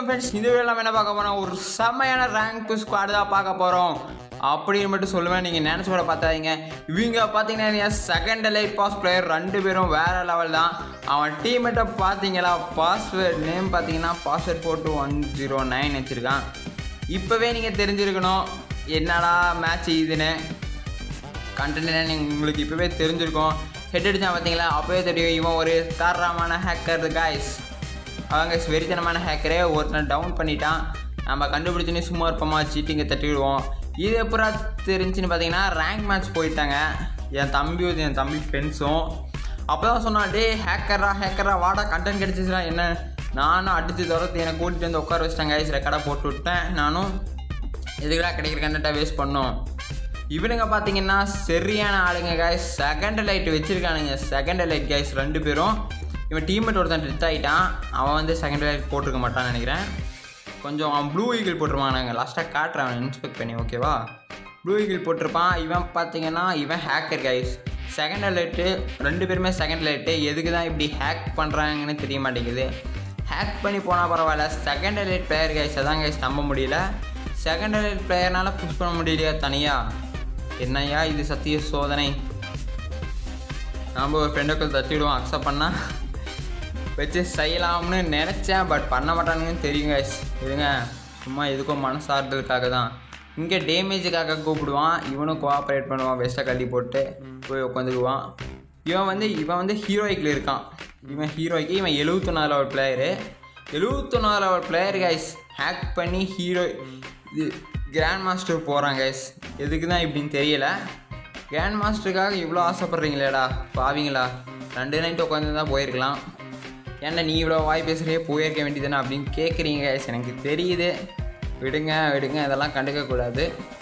வணக்கம் ஃப்ரெண்ட்ஸ் இந்த வீடியோ நம்ம என்ன பார்க்க போறோம் ஒரு செம்மையான ரேங்க் ஸ்குவாட் தான் பார்க்க போகிறோம் அப்படின்னு மட்டும் சொல்லுவேன் நீங்கள் நினச்சி கூட பார்த்தாதீங்க இவங்க பார்த்தீங்கன்னா செகண்ட் லைட் பாஸ் பிளேயர் ரெண்டு பேரும் வேற லெவல் தான் அவன் டீம்மேட்டை பார்த்தீங்களா பாஸ்வேர்ட் நேம் பார்த்தீங்கன்னா password four two one zero nine வச்சுருக்கான் இப்போவே நீங்கள் தெரிஞ்சிருக்கணும் என்னடா மேட்ச் இதுன்னு கண்டென்ட் நீங்கள் உங்களுக்கு இப்போவே தெரிஞ்சிருக்கும் ஹெட் அடிச்சான் பார்த்தீங்களா அப்போவே தெரியும் இவன் ஒரு தாராளமான ஹேக்கர் காய்ஸ் அவங்க வெறித்தனமான ஹேக்கரே ஒருத்தனை டவுன் பண்ணிட்டான் நம்ம கண்டுபிடிச்சோன்னே சும்மா இருப்போமா சீட்டிங்கை தட்டி விடுவோம் இது எப்படா தெரிஞ்சுன்னு பார்த்தீங்கன்னா ரேங்க் மேட்ச் போயிட்டாங்க என் தம்பியும் என் தம்பி ஃப்ரெண்ட்ஸும் அப்போ தான் சொன்னான் டே ஹேக்கரா ஹேக்கரா வாடா கண்டென்ட் கிடச்சிச்சுடா என்ன நானும் அடித்து துரத்து என்னை கூட்டிகிட்டு வந்து உட்கார வச்சிட்டேன் கைஸ் ரெக்கார்டாக போட்டு விட்டேன் நானும் எதுக்குடா கிடைக்கிற கண்டென்ட்டாக வேஸ்ட் பண்ணோம் இவனுங்க பார்த்தீங்கன்னா சரியான ஆளுங்க கைஸ் செகண்ட் லைட் வச்சிருக்கானுங்க செகண்ட் லைட் கைஸ் ரெண்டு பேரும் இவன் டீம்மேட் ஒருத்தன் டெத் ஆகிட்டான் அவன் வந்து செகண்ட் லைட் போட்டிருக்க மாட்டான்னு நினைக்கிறேன் கொஞ்சம் அவன் ப்ளூ ஈகிள் போட்டிருப்பான் நாங்கள் லாஸ்ட்டாக காட்டுறேன் அவன் இன்ஸ்பெக்ட் பண்ணி ஓகேவா ப்ளூ ஈகிள் போட்டிருப்பான் இவன் பார்த்தீங்கன்னா இவன் ஹேக்கர் கைஸ் செகண்ட் லைட்டு ரெண்டு பேருமே செகண்ட் லைட்டு எதுக்கு தான் இப்படி ஹேக் பண்ணுறாங்கன்னு தெரிய மாட்டேங்குது ஹேக் பண்ணி போனால் பரவாயில்ல செகண்ட் லைட் பிளேயர் கைஸ் அதான் கைஸ் நம்ப முடியல செகண்ட் லைட் பிளேயர்னால புஷ் பண்ண முடியலையா தனியாக என்னையா இது சத்திய சோதனை நாம் ஒரு ஃப்ரெண்டுக்குள் தட்டிவிடுவோம் அக்செப்ட் பண்ணால் வச்சு செய்யலாம்னு நினச்சேன் பட் பண்ண மாட்டானுங்கன்னு தெரியும் guys இருங்க சும்மா எதுக்கும் மனசார்ந்ததுக்காக தான் இங்கே டேமேஜுக்காக கூப்பிடுவான் இவனும் கோஆப்ரேட் பண்ணுவான் வெஸ்ட்டை கட்டி போட்டு போய் உட்காந்துக்குவான் இவன் வந்து இவன் வந்து ஹீரோயிக்கில் இருக்கான் இவன் ஹீரோய்க்கு இவன் எழுபத்தொன்னாவது லெவல் பிளேயரு எழுபத்தொன்னாவது லெவல் பிளேயர் கைஸ் ஹேக் பண்ணி ஹீரோ இது கிராண்ட் மாஸ்டர் போகிறான் கைஸ் எதுக்கு தான் இப்படின்னு தெரியல கிராண்ட் மாஸ்டருக்காக இவ்வளோ ஆசைப்பட்றீங்களேடா பாவீங்களா ரெண்டு நைட்டு உட்காந்து தான் போயிருக்கலாம் ஏன்டா நீ இவ்வளோ வாய் பேசுகிறியே போயிருக்க வேண்டியதுதானே அப்படின்னு கேட்குறீங்க கைஸ் எனக்கு தெரியுது விடுங்க விடுங்க இதெல்லாம் கண்டுக்கக்கூடாது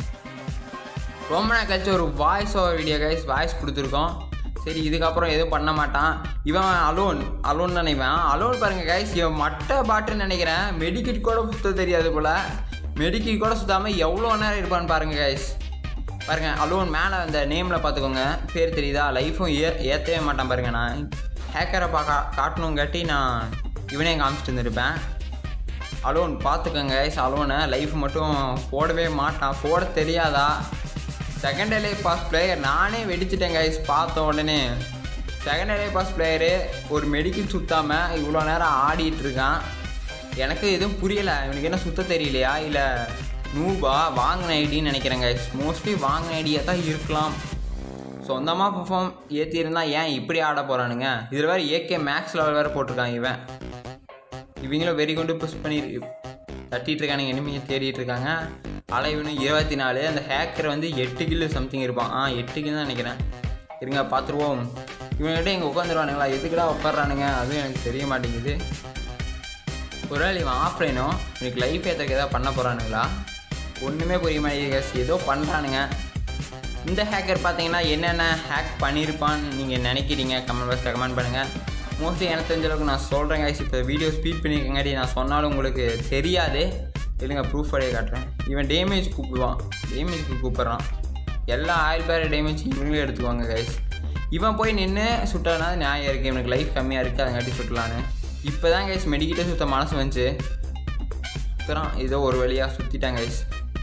ரொம்ப நாள் கழிச்சு ஒரு voice over video guys voice கொடுத்துருக்கோம் சரி இதுக்கப்புறம் எதுவும் பண்ண மாட்டான் இவன் அலோன் அலோன் தானே இவன் அலோன் பாருங்கள் கைஸ் இவன் மட்டை பாட்டுன்னு நினைக்கிறேன் மெடிக்கிட் கூட சுத்த தெரியாது போல் மெடிக்கிட் கூட சுத்தாமல் எவ்வளோ நேரம் இருப்பான்னு பாருங்கள் கைஸ் பாருங்கள் அலோன் மேலே அந்த நேமில் பார்த்துக்கோங்க பேர் தெரியுதா லைஃப்பும் ஏ ஏற்றவே மாட்டான் பாருங்கள் நான் ஹேக்கரை பார்க்க காட்டணுங்காட்டி நான் இவனே காமிச்சிட்டு இருந்திருப்பேன் அலோன் பார்த்துக்கோங்க கைஸ் அலோனை லைஃப் மட்டும் போடவே மாட்டான் போட தெரியாதா செகண்ட் எலே பாஸ் பிளேயர் நானே வெடிச்சிட்டேன் கைஸ் பார்த்த உடனே செகண்ட் எலே பாஸ் பிளேயரு ஒரு மெடிக்கல் சுத்தாமல் இவ்வளோ நேரம் ஆடிட்டு இருக்கான் எனக்கு எதுவும் புரியலை இவனுக்கு என்ன சுத்த தெரியலையா இல்லை நூபா வாங்கின ஐடின்னு நினைக்கிறேன் கைஸ் மோஸ்ட்லி வாங்கின ஐடியா தான் இருக்கலாம் சொந்தமாக பர்ஃபார்ம் ஏற்றிருந்தா ஏன் இப்படி ஆட போகிறானுங்க இதில் வேறு ஏகே மேக்ஸ் லெவல் வேறு போட்டிருக்கான் இவன் இவங்களும் வெறி கொண்டு புஷ் பண்ணி தட்டிட்டு இருக்கானுங்க எனிமையை தேடிட்டு இருக்காங்க ஆனால் இவனும் இருபத்தி நாலு அந்த ஹேக்கர் வந்து எட்டு கில்லு சம்திங் இருப்பான் ஆ எட்டு கில்லு தான் நினைக்கிறேன் இருங்க பார்த்துருவோம் இவன்கிட்ட இங்கே உட்காந்துருவானுங்களா எதுக்குடா உட்காடுறானுங்க அதுவும் எனக்கு தெரிய மாட்டேங்குது ஒருவேளை இவன் ஆஃப்லைனும் எனக்கு லைஃப் ஏற்றுக்கு ஏதாவது பண்ண போகிறானுங்களா ஒன்றுமே புரிய மாட்டேங்குது ஏதோ பண்ணுறானுங்க இந்த ஹேக்கர் பார்த்தீங்கன்னா என்னென்ன ஹேக் பண்ணியிருப்பான்னு நீங்கள் நினைக்கிறீங்க கமெண்ட் பாக்ஸில் கமெண்ட் பண்ணுங்கள் மோஸ்ட்லி எனக்கு தெரிஞ்ச அளவுக்கு நான் சொல்கிறேன் கைஸ் இப்போ வீடியோ ஸ்பீட் பண்ணியிருக்கங்காட்டி நான் சொன்னாலும் உங்களுக்கு தெரியாது இல்லைங்க ப்ரூஃப் அடைய காட்டுறேன் இவன் டேமேஜ் கூப்பிடுவான் டேமேஜ்க்கு கூப்பிட்றான் எல்லா ஆயில் பேர் டேமேஜ் இவங்களே எடுத்துக்குவாங்க கைஸ் இவன் போய் நின்று சுட்டானா நியாயம் இருக்குது இவனுக்கு லைஃப் கம்மியாக இருக்குது அதங்காட்டி சுட்டலான்னு இப்போ தான் கைஸ் மெடிக்கிட்டே சுத்த மனசு வந்துச்சு சுற்றுறான் ஏதோ ஒரு வழியாக சுற்றிட்டான் கைஸ்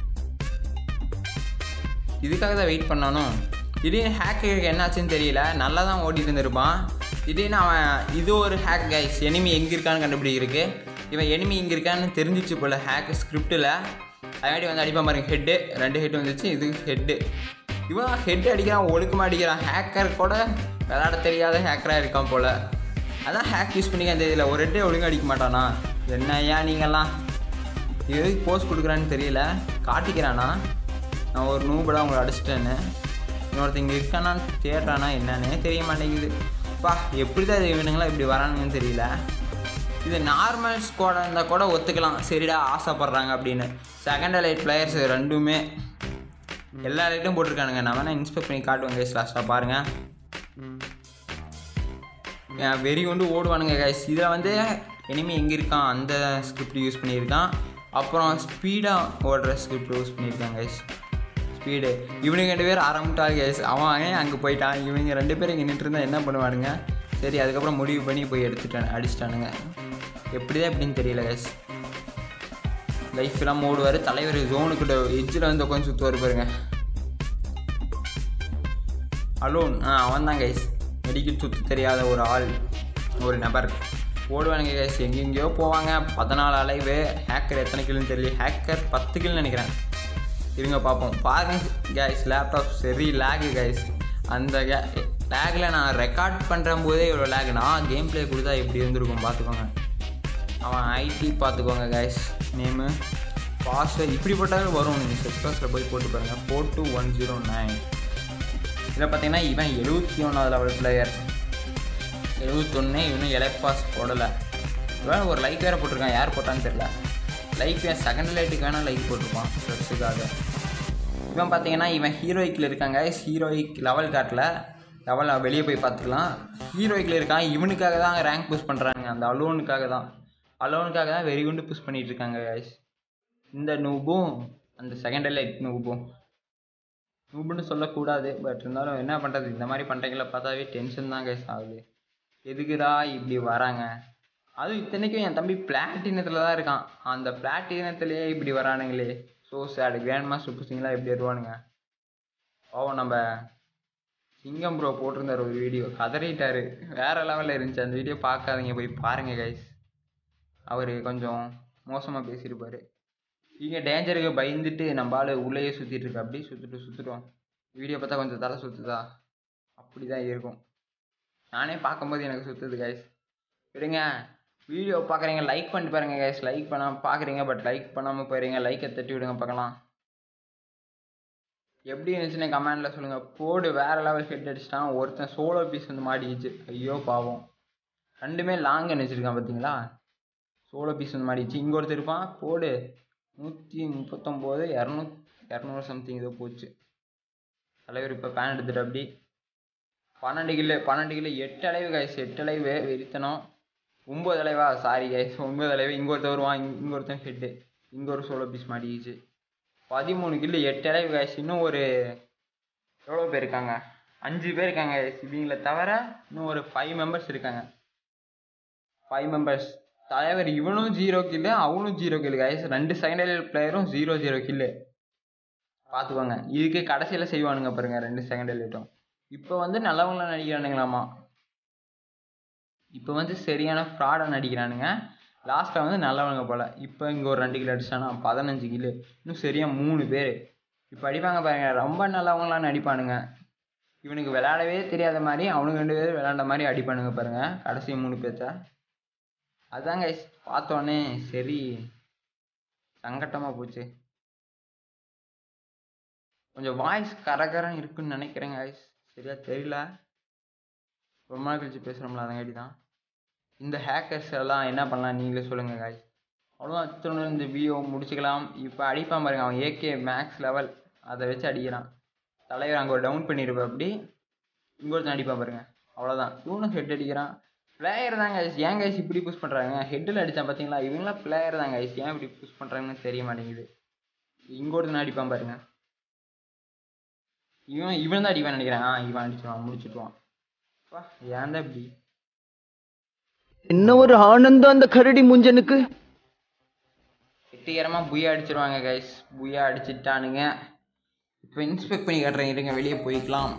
இதுக்காக தான் வெயிட் பண்ணானும் திடீர்னு ஹேக்கருக்கு என்னாச்சுன்னு தெரியல நல்லா தான் ஓடிட்டு இருந்திருப்பான் திடீர்னு அவன் இது ஒரு ஹேக் கைஸ் எனிமி எங்கே இருக்கான்னு கண்டுபிடிக்கிறதுக்கு இவன் எனிமி இங்கே இருக்கான்னு தெரிஞ்சிச்சு போல் ஹேக் ஸ்கிரிப்டில் அதனாடி வந்து அடிப்பான் பாருங்க ஹெட்டு ரெண்டு ஹெட் வந்துச்சு இது ஹெட்டு இவன் ஹெட் அடிக்கிறான் ஒழுக்கமாக அடிக்கிறான் ஹேக்கர் கூட விளையாட தெரியாத ஹேக்கராக இருக்கான் போல் அதான் ஹேக் யூஸ் பண்ணிக்க தெரியல ஒரு ஹெட்டே ஒழுங்காக அடிக்க மாட்டானா என்னையா நீங்கள்லாம் எதுக்கு போஸ்ட் கொடுக்குறான்னு தெரியல காட்டிக்கிறானா நான் ஒரு நூபடாக உங்களை அடிச்சிட்டேன்னு இன்னொருத்தங்க இங்கே இருக்கானான்னு தேடுறானா என்னன்னே தெரிய மாட்டேங்குது பா எப்படி தான் இது இவனுங்களாம் இப்படி வரானுங்கன்னு தெரியல இது நார்மல் ஸ்குவாடாக இருந்தால் கூட ஒத்துக்கலாம் சரிடா ஆசைப்பட்றாங்க அப்படின்னு செகண்ட் லைட் பிளேயர்ஸ் ரெண்டுமே எல்லா லைட்டும் போட்டிருக்கானுங்க நான் வேணால் இன்ஸ்பெக்ட் பண்ணி காட்டுவேன் கைஸ் லாஸ்ட்டாக பாருங்கள் வெறி கொண்டு ஓடுவானுங்க கைஸ் இதில் வந்து இனிமேல் எங்கே இருக்கான் அந்த ஸ்கிரிப்ட் யூஸ் பண்ணியிருக்கான் அப்புறம் ஸ்பீடாக ஓடுற ஸ்கிரிப்ட் யூஸ் பண்ணியிருக்காங்க கைஸ் ஸ்பீடு இவனுங்க ரெண்டு பேரும் ஆரம்பிட்டாங்க கைஸ் அவன் ஏன் அங்கே போயிட்டான் இவங்க ரெண்டு பேரும் இங்கே நின்றுருந்தா என்ன பண்ணுவானுங்க சரி அதுக்கப்புறம் முடிவு பண்ணி போய் எடுத்துட்டானு அடிச்சிட்டானுங்க எப்படி தான் எப்படின்னு தெரியல கைஸ் லைஃப்லாம் ஓடுவார் தலைவர் ஜோனுக்கிட்ட எட்ஜில் வந்து உட்காந்து சுற்றுவார் பாருங்க அலோன் ஆ அவன் தான் கைஸ் மெடிக்கல் சுற்று தெரியாத ஒரு ஆள் ஒரு நபர் ஓடுவானுங்க கைஸ் எங்கெங்கேயோ போவாங்க பதினாலு அலைவு ஹேக்கர் எத்தனை கிலோன்னு தெரியல ஹேக்கர் பத்து கிலோன்னு நினைக்கிறேன் இருங்க பார்ப்போம் பாருங்க கைஸ் லேப்டாப் சரி லேகு கைஸ் அந்த லேகில் நான் ரெக்கார்ட் பண்ணுற போதே இவ்வளோ லேக்னா கேம் ப்ளே கொடுத்தா எப்படி இருந்திருக்கும் பார்த்துக்கோங்க அவன் ஐடி பார்த்துக்கோங்க கைஸ் நேமு பாஸ்வேர்ட் இப்படி போட்டாலும் வரும் நீங்கள் செக்டாஸில் போய் போட்டு பாருங்கள் four two one zero nine இதில் பார்த்தீங்கன்னா இவன் எழுபத்தி ஒன்றாவது லெவல் பிளேயர் எழுபத்தொன்று இவனும் எலைப்பாஸ் போடலை இவன் ஒரு லைக் வேறு போட்டிருக்கான் யார் போட்டான்னு தெரியல லைக் செகண்ட் லைட்டுக்கு வேணால் லைக் போட்டிருப்பான் ட்ரெஸ்ஸுக்காக இவன் பார்த்தீங்கன்னா இவன் ஹீரோயிக்கில் இருக்காங்க ஹீரோயிக் லெவல் காட்டில் லெவல் வெளியே போய் பார்த்துக்கலாம் ஹீரோயிக்கில் இருக்கான் இவனுக்காக தான் ரேங்க் புஷ் பண்ணுறாங்க அந்த அலோனுக்காக தான் அலோனுக்காக தான் வெறி குண்டு புஷ் பண்ணிகிட்டு இருக்காங்க கைஸ் இந்த நூபும் அந்த செகண்ட் லைட் நூபும் நூபுன்னு சொல்லக்கூடாது பட் இருந்தாலும் என்ன பண்ணுறது இந்த மாதிரி பண்ணுறீங்கள பார்த்தாவே டென்ஷன் தான் கைஸ் ஆகுது எதுக்குடா இப்படி வராங்க அதுவும் இத்தனைக்கும் என் தம்பி பிளாட்டினத்தில் தான் இருக்கான் அந்த பிளாட்டினத்துலேயே இப்படி வரானுங்களே ஸோ சேடு கிராண்ட் மாஸ்டர் புஷிங்லாம் எப்படி வருவானுங்க ஓ நம்ம சிங்கம் ப்ரோ போட்டிருந்தார் ஒரு வீடியோ கதறிட்டாரு வேற லெவலில் இருந்துச்சு அந்த வீடியோ பார்க்காதீங்க போய் பாருங்க கைஸ் அவர் கொஞ்சம் மோசமாக பேசியிருப்பார் இங்கே டேஞ்சருக்கு பயந்துட்டு நம்ம ஆள் உள்ளேயே சுற்றிட்டு இருக்கு அப்படி சுற்றிட்டு சுற்றிட்டோம் வீடியோ பார்த்தா கொஞ்சம் தலை சுற்றுதா அப்படி தான் இருக்கும் நானே பார்க்கும்போது எனக்கு சுற்றுது கைஸ் விடுங்க வீடியோ பார்க்குறீங்க லைக் பண்ணிட்டு பாருங்க கைஸ் லைக் பண்ணாமல் பார்க்குறீங்க பட் லைக் பண்ணாமல் போயிடுறீங்க லைக்கை தட்டி விடுங்க பார்க்கலாம் எப்படி இருந்துச்சுன்னு கமெண்டில் சொல்லுங்கள் போடு வேறு லெவல் ஹெட் அடிச்சிட்டான் ஒருத்தன் சோலோ பீஸ் வந்து மாட்டிக்கிச்சு ஐயோ பாவம் ரெண்டுமே லாங் வச்சுருக்கான் பார்த்தீங்களா சோலோ பீஸ் வந்து மாட்டிக்கிச்சு இங்கே ஒருத்தர் இருப்பான் போடு நூற்றி முப்பத்தொம்போது இரநூ இரநூறு சம்திங் ஏதோ போச்சு தலைவர் இப்போ பேன் எடுத்துட்டு அப்படி பன்னெண்டு கிலோ பன்னெண்டு கிலோ எட்டு அலைவு கைஸ் எட்டு அலைவு வெறித்தனம் ஒம்பது அலைவா சாரி கைஸ் ஒம்பது அலைவு இங்கே ஒருத்தர் வருவான் இங்க- இங்க ஒருத்தன் ஹெட்டு இங்கே ஒரு சோலோ பீஸ் மாட்டிக்கிச்சு பதிமூணு கிலோ எட்டு அலைவு கைஸ் இன்னும் ஒரு எவ்வளோ பேர் இருக்காங்க அஞ்சு பேர் இருக்காங்க guys. இவங்கள தவிர இன்னும் ஒரு ஃபைவ் மெம்பர்ஸ் இருக்காங்க ஃபைவ் மெம்பர்ஸ் தலைவர் இவனும் ஜீரோ கில்லு அவனும் ஜீரோ கில்லு கைஸ் ரெண்டு செகண்ட் பிளேயரும் ஜீரோ ஜீரோ கில்லு பார்த்துக்கோங்க இதுக்கு கடைசியில் செய்வானுங்க பாருங்க ரெண்டு செகண்ட் லைட்டும் இப்போ வந்து நல்லவங்கள நடிக்கிறானுங்களாமா இப்போ வந்து சரியான ஃப்ராடாக நடிக்கிறானுங்க லாஸ்ட்டில் வந்து நல்லவனுங்க போல் இப்போ இங்கே ஒரு ரெண்டு கிலோ அடிச்சானா பதினஞ்சு கிலோ இன்னும் சரியாக மூணு பேர் இப்போ அடிப்பாங்க பாருங்க ரொம்ப நல்லவங்களாம் நடிப்பானுங்க இவனுக்கு விளையாடவே தெரியாத மாதிரி அவனுக்கு ரெண்டு பேரும் விளையாண்ட மாதிரி அடிப்பானுங்க பாருங்க கடைசி மூணு பேர்த்த அதாங்க பார்த்தோன்னே சரி சங்கட்டமாக போச்சு கொஞ்சம் வாய்ஸ் கரகரம் இருக்குன்னு நினைக்கிறேங்க guys சரியா தெரியல ரொம்ப நாள் கழிச்சு பேசுகிறோம்ல அதங்காட்டி தான் இந்த ஹேக்கர்ஸ் எல்லாம் என்ன பண்ணலாம் நீங்களே சொல்லுங்கள் guys அவ்வளோதான் இத்தனை இந்த வீடியோ முடிச்சுக்கலாம் இப்போ அடிப்பான் பாருங்க அவன் ஏகே மேக்ஸ் லெவல் அதை வச்சு அடிக்கிறான் தலைவர் அங்கே ஒரு டவுன் பண்ணியிருப்ப அப்படி இங்கே ஒருத்தன் அடிப்பான் பாருங்க அவ்வளோதான் இவனும் ஹெட் அடிக்கிறான் பிளேயர் தான் கைஸ் ஏன் கைஸ் இப்படி புஷ் பண்ணுறாங்க ஹெட்டில் அடித்தான் பார்த்தீங்களா இவங்களாம் பிளேயர் தான் கைஸ் ஏன் இப்படி புஷ் பண்ணுறாங்கன்னு தெரிய மாட்டேங்குது இங்கே ஒருத்தன் அடிப்பான் பாருங்க இவன் இவன் தான் அடிப்பான் நினைக்கிறேன் ஆ இவன் அடிச்சிடுவான் முடிச்சிட்டுவான் வா ஏன் தான் இப்படி என்ன ஒரு ஆனந்தம் அந்த கரடி முஞ்சனுக்கு வெற்றிகரமாக புயா அடிச்சிருவாங்க கைஸ் புயா அடிச்சிட்டானுங்க இப்போ இன்ஸ்பெக்ட் பண்ணி காட்டுறேன் இருங்க வெளியே போய்க்கலாம்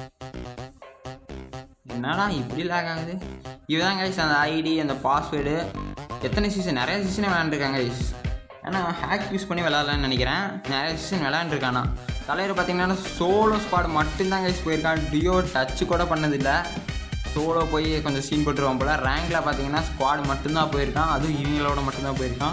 என்னடா இப்படி லேக் ஆகுது இதுதான் கைஸ் அந்த ஐடி அந்த பாஸ்வேர்டு எத்தனை சீசன் நிறைய சீசனே விளாண்டுருக்காங்க கைஸ் ஏன்னா ஹேக் யூஸ் பண்ணி விளாட்லான்னு நினைக்கிறேன் நிறைய சீசன் விளாண்டுருக்கானா தலைவர் பார்த்தீங்கன்னா சோலோ ஸ்குவாட் மட்டும்தான் கைஸ் போயிருக்கான் டியோ டச்சு கூட பண்ணதில்லை சோலோ போய் கொஞ்சம் சீன் போட்டுருவான் போல் ரேங்கில் பார்த்தீங்கன்னா ஸ்குவாட் மட்டும்தான் போயிருக்கான் அதுவும் இவங்களோட மட்டும்தான் போயிருக்கான்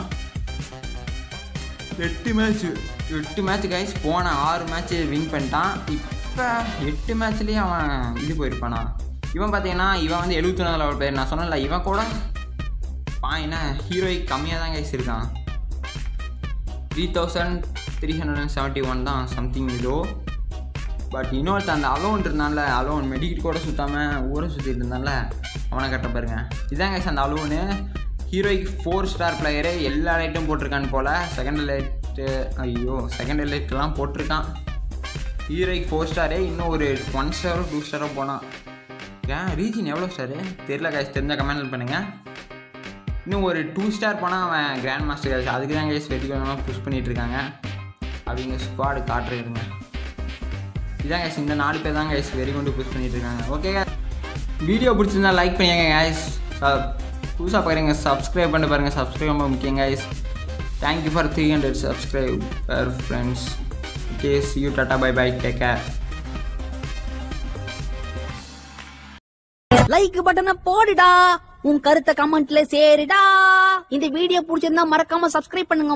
எட்டு மேட்ச் எட்டு மேட்ச் கைஸ் போன ஆறு மேட்ச் வின் பண்ணிட்டான் இப்போ எட்டு மேட்ச்லேயே அவன் இது போயிருப்பானா இவன் பார்த்தீங்கன்னா இவன் வந்து எழுபத்தி ஒன்றாவது லெவல் பேர் நான் சொன்னேன்ல இவன் கூட பாயினா ஹீரோயிக் கம்மியாக தான் கைஸ் இருக்கான் three thousand three hundred and seventy one தான் சம்திங் இதோ பட் இன்னொருத்த அந்த அலோன் இருந்தான்ல அலோன் மெடிக்கல் கூட சுத்தாமல் ஊரை சுற்றிட்டு இருந்தான்ல அவனை கட்ட பாருங்க இதான் கைஸ் அந்த அலோனு ஹீரோய்க்கு ஃபோர் ஸ்டார் பிளேயரு எல்லா லைட்டும் போட்டிருக்கான்னு போல் செகண்ட் லைட்டு ஐயோ செகண்ட் லைட்லாம் போட்டிருக்கான் ஹீரோய்க்கு ஃபோர் ஸ்டாரு இன்னும் ஒரு ஒன் ஸ்டாரோ டூ ஸ்டாரோ போனான் ஏன் ரீஜன் எவ்வளோ ஸ்டாரு தெரியல கைஸ் தெரிஞ்ச கமெண்ட் பண்ணுங்கள் இன்னும் ஒரு டூ ஸ்டார் போனால் அவன் கிராண்ட் மாஸ்டர் கைஸ் அதுக்கு தான் கைஸ் வெற்றி பண்ணமாக புஷ் பண்ணிட்டு இருக்காங்க அவங்க ஸ்குவாடு காட்டுறதுங்க இதான் கைஸ் இந்த நாலு பேர் தான் கைஸ் வெறி கொண்டு புஷ் பண்ணிட்டு இருக்காங்க ஓகே வீடியோ பிடிச்சிருந்தா லைக் பண்ணிங்க கைஸ் புதுசாக பார்க்குறீங்க சப்ஸ்கிரைப் பண்ணி பாருங்கள் சப்ஸ்கிரைப் ரொம்ப முக்கியம் guys thank you for three hundred subscribe friends okay see you டாட்டா bye bye take care like பட்டனை போடுடா உன் கருத்தை கமெண்ட்ல சேருடா இந்த வீடியோ பிடிச்சிருந்தா மறக்காம சப்ஸ்கிரைப் பண்ணுங்க